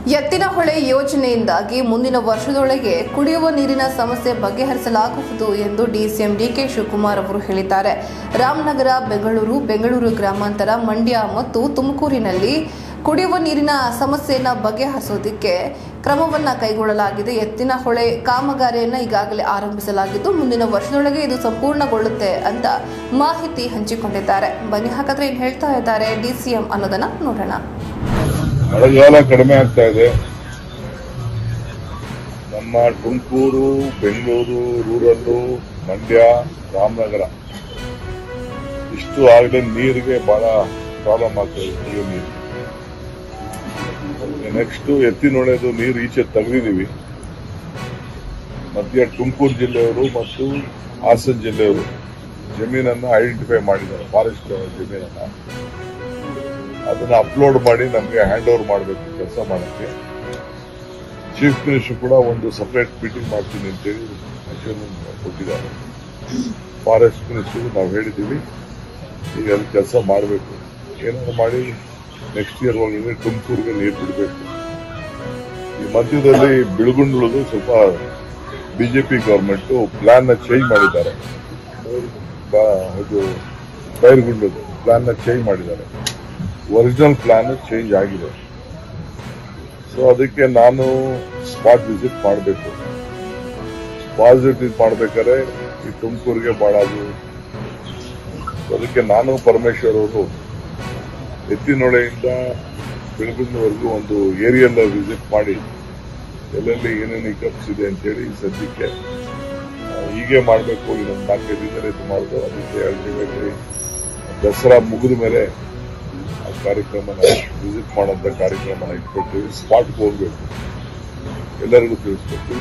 ಎತ್ತಿನಹೊಳೆ ಯೋಜನೆಯಿಂದಾಗಿ ಮುಂದಿನ ವರ್ಷದೊಳಗೆ ಕುಡಿಯುವ ನೀರಿನ ಸಮಸ್ಯೆ ಬಗೆಹರಿಸಲಾಗುವುದು ಎಂದು ಡಿಸಿಎಂ ಡಿಕೆ ಶಿವಕುಮಾರ್ ಅವರು ಹೇಳಿದ್ದಾರೆ ರಾಮನಗರ ಬೆಂಗಳೂರು ಬೆಂಗಳೂರು ಗ್ರಾಮಾಂತರ ಮಂಡ್ಯ ಮತ್ತು ತುಮಕೂರಿನಲ್ಲಿ ಕುಡಿಯುವ ನೀರಿನ ಸಮಸ್ಯೆಯನ್ನು ಬಗೆಹರಿಸೋದಕ್ಕೆ ಕ್ರಮವನ್ನ ಕೈಗೊಳ್ಳಲಾಗಿದೆ ಎತ್ತಿನಹೊಳೆ ಕಾಮಗಾರಿಯನ್ನು ಈಗಾಗಲೇ ಆರಂಭಿಸಲಾಗಿದ್ದು ಮುಂದಿನ ವರ್ಷದೊಳಗೆ ಇದು ಸಂಪೂರ್ಣಗೊಳ್ಳುತ್ತೆ ಅಂತ ಮಾಹಿತಿ ಹಂಚಿಕೊಂಡಿದ್ದಾರೆ ಬನ್ನಿ ಹಾಗಾದ್ರೆ ಏನ್ ಹೇಳ್ತಾ ಇದ್ದಾರೆ ಡಿಸಿಎಂ ಅನ್ನೋದನ್ನ ನೋಡೋಣ ಮಳೆಗಾಲ ಕಡಿಮೆ ಆಗ್ತಾ ಇದೆ ನಮ್ಮ ತುಮಕೂರು ಬೆಂಗಳೂರು ರೂರಲ್ಲು ಮಂಡ್ಯ ರಾಮನಗರ ಇಷ್ಟು ಆಗಲೇ ನೀರಿಗೆ ಬಹಳ ಪ್ರಾಬ್ಲಮ್ ಆಗ್ತಾ ಇದೆ ಕುಡಿಯೋ ನೀರು ನೆಕ್ಸ್ಟ್ ಎತ್ತಿನೊಳೆದು ನೀರು ಈಚೆ ತೆಗೆದಿದ್ದೀವಿ ಮಧ್ಯ ತುಮಕೂರು ಜಿಲ್ಲೆಯವರು ಮತ್ತು ಹಾಸನ ಜಿಲ್ಲೆಯವರು ಜಮೀನನ್ನ ಐಡೆಂಟಿಫೈ ಮಾಡಿದ್ದಾರೆ ಫಾರೆಸ್ಟ್ ಜಮೀನನ್ನ ಅದನ್ನ ಅಪ್ಲೋಡ್ ಮಾಡಿ ನಮಗೆ ಹ್ಯಾಂಡ್ ಓವರ್ ಮಾಡಬೇಕು ಕೆಲಸ ಮಾಡಕ್ಕೆ ಚೀಫ್ ಮಿನಿಸ್ಟರ್ ಕೂಡ ಒಂದು ಸಪರೇಟ್ ಮೀಟಿಂಗ್ ಮಾಡ್ತೀನಿ ಅಂತೇಳಿ ಅಶ್ಯೂರ್ಮೆಂಟ್ ಕೊಟ್ಟಿದ್ದಾರೆ ಫಾರೆಸ್ಟ್ ಮಿನಿಸ್ಟರ್ ನಾವು ಹೇಳಿದ್ದೀವಿ ಈಗ ಅಲ್ಲಿ ಕೆಲಸ ಮಾಡಬೇಕು ಏನಾದ್ರು ಮಾಡಿ ನೆಕ್ಸ್ಟ್ ಇಯರ್ ಒಳಗೆ ತುಮಕೂರಿಗೆ ನೀರು ಬಿಡಬೇಕು ಈ ಮಧ್ಯದಲ್ಲಿ ಬಿಳುಗುಂಡ್ಲದು ಸ್ವಲ್ಪ ಬಿಜೆಪಿ ಗವರ್ಮೆಂಟ್ ಪ್ಲಾನ್ ನ ಚೇಂಜ್ ಮಾಡಿದ್ದಾರೆ ಬ- ಇದು ಬೈರ್ಗುಂಡದು ಪ್ಲಾನ್ ನ ಚೇಂಜ್ ಮಾಡಿದ್ದಾರೆ ಒರಿಜಿನಲ್ ಪ್ಲಾನ್ ಚೇಂಜ್ ಆಗಿದೆ ಸೊ ಅದಕ್ಕೆ ನಾನು ಸ್ಪಾಟ್ ವಿಸಿಟ್ ಮಾಡಬೇಕು ಸ್ಪಾಟ್ ವಿಸಿಟ್ ಮಾಡ್ಬೇಕಾದ್ರೆ ಈ ತುಮಕೂರಿಗೆ ಬಹಳ ಅದು So ಅದಕ್ಕೆ ನಾನು ಪರಮೇಶ್ವರ್ ಅವರು ಎತ್ತಿನೊಳೆಯಿಂದ ಬೆಳಗುಂದವರೆಗೂ ಒಂದು ಏರಿಯಲ್ ವಿಸಿಟ್ ಮಾಡಿ ಎಲ್ಲೆಲ್ಲಿ ಏನೇನು ಇಕಪ್ಸ್ ಇದೆ ಅಂತೇಳಿ ಸದ್ಯಕ್ಕೆ ಆ, ಹೀಗೆ ಮಾಡಬೇಕು ಇನ್ನೊಂದು ನಾಲ್ಕೈದು ದಿನ ಇದು ಮಾಡೋದು ಅದಕ್ಕೆ ಅಲ್ಟಿಮೇಟ್ಲಿ ದಸರಾ ಮುಗಿದ ಮೇಲೆ ಆ ಕಾರ್ಯಕ್ರಮನ ವಿಸಿಟ್ ಮಾಡೋಂಥ ಕಾರ್ಯಕ್ರಮನ ಇಟ್ಕೊಳ್ತೀವಿ ಸ್ಪಾಟ್ಗೆ ಹೋಗ್ಬೇಕು ಎಲ್ಲರಿಗೂ ತಿಳಿಸ್ಬೇಕು